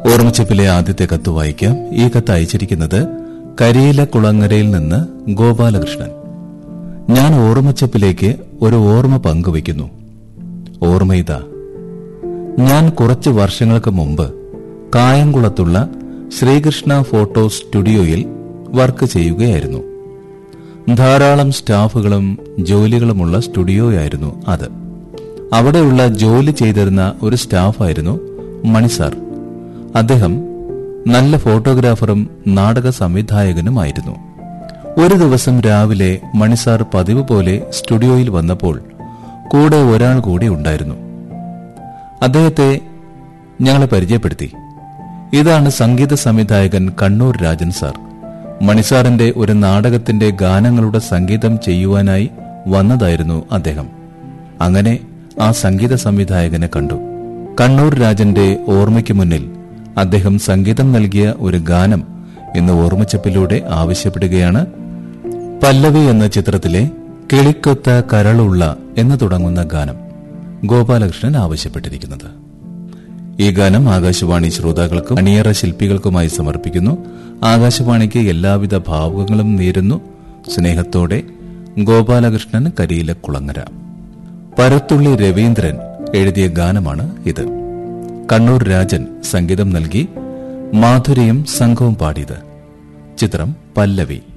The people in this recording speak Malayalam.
ഓർമ്മച്ചപ്പിലെ ആദ്യത്തെ കത്ത് വായിക്കാം ഈ കത്ത് അയച്ചിരിക്കുന്നത് കരിയില കുളങ്ങരയിൽ നിന്ന് ഗോപാലകൃഷ്ണൻ ഞാൻ ഓർമ്മച്ചപ്പിലേക്ക് ഒരു ഓർമ്മ പങ്കുവയ്ക്കുന്നു ഓർമ്മയിതാ ഞാൻ കുറച്ച് വർഷങ്ങൾക്ക് മുമ്പ് കായംകുളത്തുള്ള ശ്രീകൃഷ്ണ ഫോട്ടോ സ്റ്റുഡിയോയിൽ വർക്ക് ചെയ്യുകയായിരുന്നു ധാരാളം സ്റ്റാഫുകളും ജോലികളുമുള്ള സ്റ്റുഡിയോയായിരുന്നു അത് അവിടെയുള്ള ജോലി ചെയ്തിരുന്ന ഒരു സ്റ്റാഫായിരുന്നു മണിസാർ അദ്ദേഹം നല്ല ഫോട്ടോഗ്രാഫറും നാടക സംവിധായകനുമായിരുന്നു ഒരു ദിവസം രാവിലെ മണിസാർ പതിവ് പോലെ സ്റ്റുഡിയോയിൽ വന്നപ്പോൾ കൂടെ ഒരാൾ കൂടി ഉണ്ടായിരുന്നു അദ്ദേഹത്തെ ഞങ്ങളെ പരിചയപ്പെടുത്തി ഇതാണ് സംഗീത സംവിധായകൻ കണ്ണൂർ രാജൻ സാർ മണിസാറിന്റെ ഒരു നാടകത്തിന്റെ ഗാനങ്ങളുടെ സംഗീതം ചെയ്യുവാനായി വന്നതായിരുന്നു അദ്ദേഹം അങ്ങനെ ആ സംഗീത സംവിധായകനെ കണ്ടു കണ്ണൂർ രാജന്റെ ഓർമ്മയ്ക്ക് മുന്നിൽ അദ്ദേഹം സംഗീതം നൽകിയ ഒരു ഗാനം ഇന്ന് ഓർമ്മച്ചപ്പിലൂടെ ആവശ്യപ്പെടുകയാണ് പല്ലവി എന്ന ചിത്രത്തിലെ കിളിക്കൊത്ത കരളുള്ള എന്ന് തുടങ്ങുന്ന ഗാനം ഗോപാലകൃഷ്ണൻ ആവശ്യപ്പെട്ടിരിക്കുന്നത് ഈ ഗാനം ആകാശവാണി ശ്രോതാക്കൾക്കും അണിയറ ശില്പികൾക്കുമായി സമർപ്പിക്കുന്നു ആകാശവാണിക്ക് എല്ലാവിധ ഭാവുകങ്ങളും നേരുന്നു സ്നേഹത്തോടെ ഗോപാലകൃഷ്ണൻ കരിയില കുളങ്ങര പരത്തുള്ളി രവീന്ദ്രൻ എഴുതിയ ഗാനമാണ് ഇത് കണ്ണൂർ രാജൻ സംഗീതം നൽകി മാധുരിയും സംഘവും പാടിയത് ചിത്രം പല്ലവി